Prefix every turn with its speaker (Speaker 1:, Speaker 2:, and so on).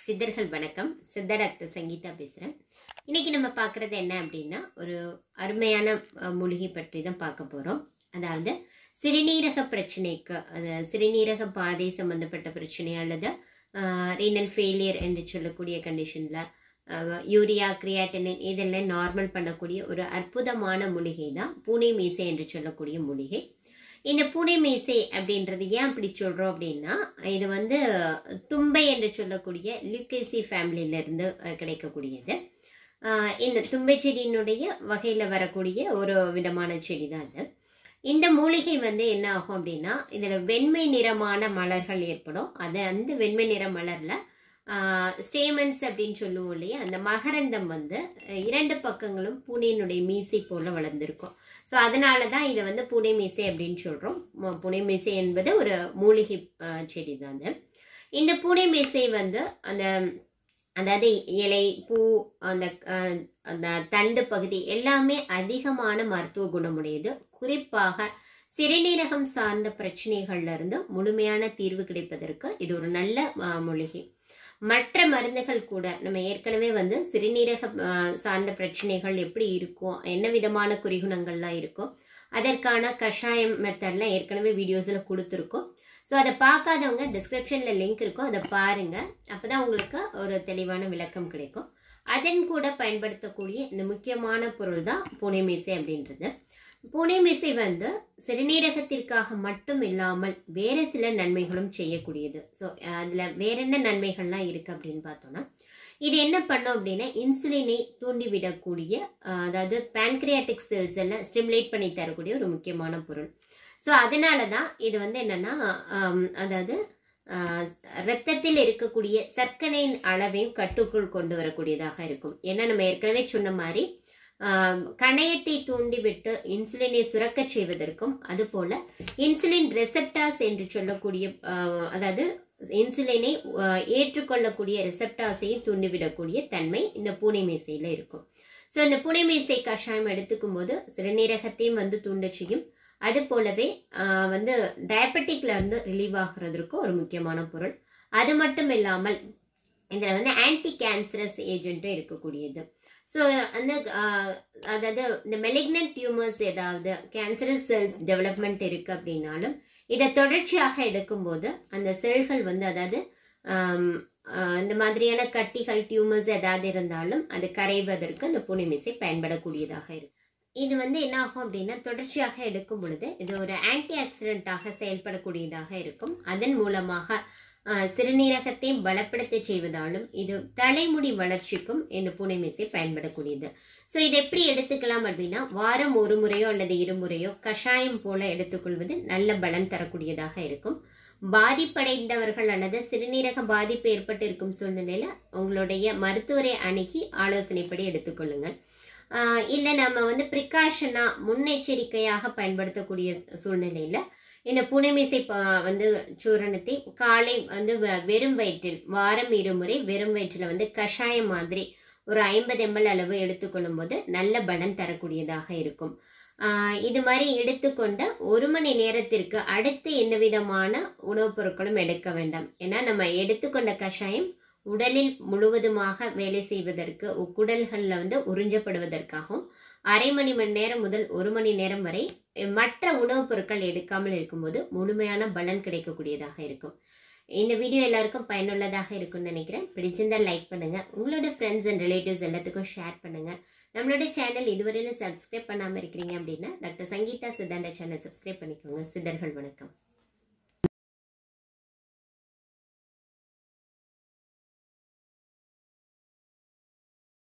Speaker 1: சித்தர்கள் வணக்கம் சித்த டாக்டர் சங்கீதா பேசுகிறேன் இன்னைக்கு நம்ம பார்க்குறது என்ன அப்படின்னா ஒரு அருமையான அஹ், மூலிகை பற்றி தான் பார்க்க போகிறோம் அதாவது சிறுநீரக பிரச்சனைக்கு அது சிறுநீரக பாதை சம்பந்தப்பட்ட பிரச்சனை அல்லது ரீனல் ஃபெயிலியர் என்று சொல்லக்கூடிய கண்டிஷனில் யூரியா கிரியாட்டினின் இதெல்லாம் நார்மல் பண்ணக்கூடிய ஒரு அற்புதமான மூலிகை தான் பூனை மீசை என்று சொல்லக்கூடிய மூலிகை இந்த பூனை மீசை அப்படின்றது ஏன் அப்படி சொல்றோம் அப்படின்னா இது வந்து தும்பை என்று சொல்லக்கூடிய லியூகேசி ஃபேமிலியில இருந்து அஹ், கிடைக்கக்கூடியது ஆஹ், இந்த தும்பை செடியினுடைய வகையில வரக்கூடிய ஒரு விதமான செடி தான் அது இந்த மூலிகை வந்து என்ன ஆகும் அப்படின்னா இதுல வெண்மை நிறமான மலர்கள் ஏற்படும் அது அந்த வெண்மை நிற மலர்ல ஸ்டேமன்ஸ் அப்படின்னு சொல்லுவோம் இல்லையா அந்த மகரந்தம் வந்து அஹ், இரண்டு பக்கங்களும் பூனையினுடைய மீசை போல வளர்ந்துருக்கும் ஸோ அதனால தான் இதை வந்து பூனை மீசை அப்படின்னு சொல்கிறோம் பூனை மீசை என்பது ஒரு மூலிகை அஹ், செடி தான் அது இந்த பூனை மீசை வந்து அந்த அதாவது இலை பூ அந்த அஹ், அந்த தண்டு பகுதி எல்லாமே அதிகமான மருத்துவ குணமுடையது குறிப்பாக சிறுநீரகம் சார்ந்த பிரச்சனைகள்ல இருந்து முழுமையான தீர்வு கிடைப்பதற்கு இது ஒரு நல்ல அஹ், மூலிகை மற்ற மருந்துகள் கூட நம்ம ஏற்கனவே வந்து சிறுநீரக அஹ், சார்ந்த பிரச்சனைகள் எப்படி இருக்கும் என்ன விதமான குறிகுணங்கள்லாம் இருக்கும் அதற்கான கஷாயம் மெத்தட்லாம் ஏற்கனவே வீடியோஸில் கொடுத்துருக்கோம் ஸோ அதை பார்க்காதவங்க டிஸ்கிரிப்ஷனில் லிங்க் இருக்கும் அதை பாருங்க அப்பதான் உங்களுக்கு ஒரு தெளிவான விளக்கம் கிடைக்கும் அதன் கூட பயன்படுத்தக்கூடிய இந்த முக்கியமான பொருள் தான் பூனை மீசை அப்படின்றது பூனை மீசை வந்து சிறுநீரகத்திற்காக மட்டும் இல்லாமல் வேறு சில நன்மைகளும் செய்யக்கூடியது ஸோ அதில் வேற என்ன நன்மைகள்லாம் இருக்கு அப்படின்னு பார்த்தோம்னா இது என்ன பண்ணும் அப்படின்னா இன்சுலினை தூண்டிவிடக்கூடிய அஹ், அதாவது pancreatic செல்ஸ் எல்லாம் ஸ்டிமுலேட் பண்ணி தரக்கூடிய ஒரு முக்கியமான பொருள் ஸோ அதனால தான் இது வந்து என்னன்னா ஆம், அதாவது ஆஹ், ரத்தத்தில் இருக்கக்கூடிய சர்க்கரையின் அளவையும் கட்டுக்குள் கொண்டு வரக்கூடியதாக இருக்கும் ஏன்னா நம்ம ஏற்கனவே சொன்ன மாதிரி ஆம், கணையத்தை தூண்டிவிட்டு இன்சுலினை சுரக்கச் செய்வதற்கும் அதுபோல இன்சுலின் ரெசெப்டாஸ் என்று சொல்லக்கூடிய ஆஹ், அதாவது இன்சுலினை ஆஹ், ஏற்றுக்கொள்ளக்கூடிய ரெசெப்டாஸையும் தூண்டிவிடக்கூடிய தன்மை இந்த பூனை மீசையில இருக்கும் ஸோ இந்த பூனை மீசை கஷாயம் எடுத்துக்கும் போது சிறுநீரகத்தையும் வந்து தூண்டச் செய்யும் அது போலவே ஆஹ், வந்து டயபெட்டிக்ல இருந்து ரிலீவ் ஆகுறதுக்கும் ஒரு முக்கியமான பொருள் அது மட்டும் இல்லாமல் இதுல வந்து ஆன்டி கேன்சரஸ் ஏஜென்ட்டும் இருக்கக்கூடியது ஸோ அந்த ஆஹ், அதாவது இந்த மெலிக்னன்ட் டியூமர்ஸ் ஏதாவது கேன்சரஸ் செல்ஸ் டெவலப்மெண்ட் இருக்கு அப்படின்னாலும் இதை தொடர்ச்சியாக எடுக்கும்போது அந்த செல்கள் வந்து அதாவது ஆம், ஆஹ், இந்த மாதிரியான கட்டிகள் டியூமர்ஸ் ஏதாவது இருந்தாலும் அது கரைவதற்கு அந்த புனிமிசை பயன்படக்கூடியதாக இருக்கு இது வந்து என்ன ஆகும் அப்படின்னா தொடர்ச்சியாக எடுக்கும் பொழுது இது ஒரு ஆன்டி ஆக்சிடென்ட்டாக செயல்படக்கூடியதாக இருக்கும் அதன் மூலமாக ஆஹ், சிறுநீரகத்தை பலப்படுத்த செய்வதாலும் இது தலைமுடி வளர்ச்சிக்கும் இந்த புனைமிசை பயன்படக்கூடியது ஸோ இது எப்படி எடுத்துக்கலாம் அப்படின்னா வாரம் ஒரு முறையோ அல்லது இருமுறையோ கஷாயம் போல எடுத்துக்கொள்வது நல்ல பலன் தரக்கூடியதாக இருக்கும் பாதிப்படைந்தவர்கள் அல்லது சிறுநீரக பாதிப்பு ஏற்பட்டு இருக்கும் சூழ்நிலையில உங்களுடைய மருத்துவரை அணுகி ஆலோசனைப்படி எடுத்துக்கொள்ளுங்கள் ஆஹ் இல்ல நம்ம வந்து ப்ரிகாஷனா முன்னெச்சரிக்கையாக பயன்படுத்தக்கூடிய சூழ்நிலையில இந்த புனைமிசை ப- வந்து சூரணத்தை காலை வந்து வ- வெறும் வயிற்றில் வாரம் இருமுறை வெறும் வயிற்றில் வந்து கஷாயம் மாதிரி ஒரு ஐம்பது எம்எல் அளவு எடுத்துக்கொள்ளும் போது நல்ல பலன் தரக்கூடியதாக இருக்கும் ஆஹ் இது மாதிரி எடுத்துக்கொண்ட ஒரு மணி நேரத்திற்கு அடுத்து எந்த விதமான உணவுப் பொருட்களும் எடுக்க வேண்டாம் ஏன்னா நம்ம எடுத்துக்கொண்ட கஷாயம் உடலில் முழுவதுமாக வேலை செய்வதற்கு குடல்களில் வந்து உறிஞ்சப்படுவதற்காகவும் அரை மணி மணி நேரம் முதல் ஒரு மணி நேரம் வரை அஹ், மற்ற உணவுப் பொருட்கள் எடுக்காமல் இருக்கும்போது முழுமையான பலன் கிடைக்கக்கூடியதாக இருக்கும் இந்த வீடியோ எல்லாருக்கும் பயனுள்ளதாக இருக்கும்னு நினைக்கிறேன் பிடிச்சிருந்தா லைக் பண்ணுங்க உங்களோட ஃப்ரெண்ட்ஸ் அண்ட் ரிலேட்டிவ்ஸ் எல்லாத்துக்கும் ஷேர் பண்ணுங்க நம்மளோட சேனல் இதுவரையிலும் சப்ஸ்கிரைப் பண்ணாம இருக்கிறீங்க அப்படின்னா டாக்டர் சங்கீதா சித்தாண்ட சேனல் சப்ஸ்கிரைப் பண்ணிக்கோங்க சித்தர்கள் வணக்கம்